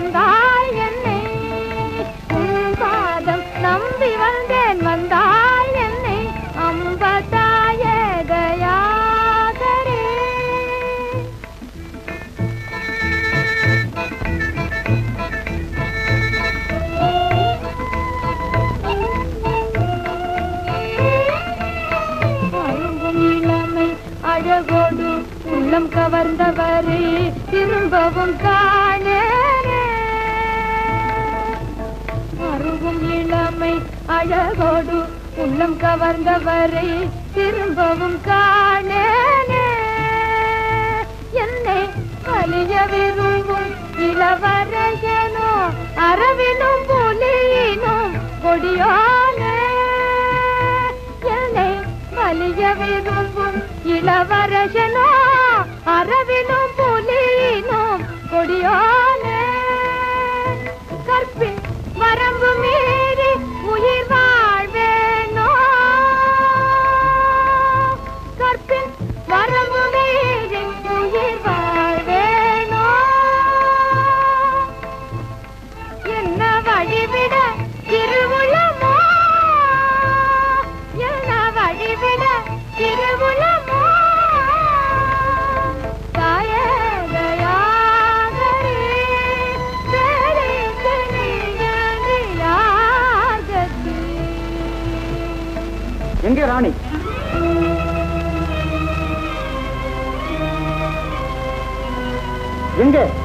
தந்தாய் என்னை உன் பாதம் நம்பி வந்தேன் வந்தாய் என்னை அம்பதாய தயாகரே அரும்பும் இளமை அழகோடு உள்ளம் கவர்ந்தவரை திரும்பவும் காணேனே அருகும் இளமை அழகோடு உள்ளம் கவர்ந்தவரை திரும்பவும் காணேனே என்னை அழிய விரும்பும் இளவரசனோ அரவினும் புலியினும் கொடியோனே என்னை வலிய விரும்பும் இளவரசனோ அரவினும் புலியினும் கொடியோனே கற்பின் வரம்பு மீறி உயிர் வாழ்வேனோ கற்பின் வரம்பு மீறி உயிர் வாழ்வேனோ என்ன வழிவிட திருவுளமோ என்ன வழிவிட திருவுளமோ தாயே தயாகரே பேரிக்கு நீங்கி யாகதி எங்கே ராணி எங்கே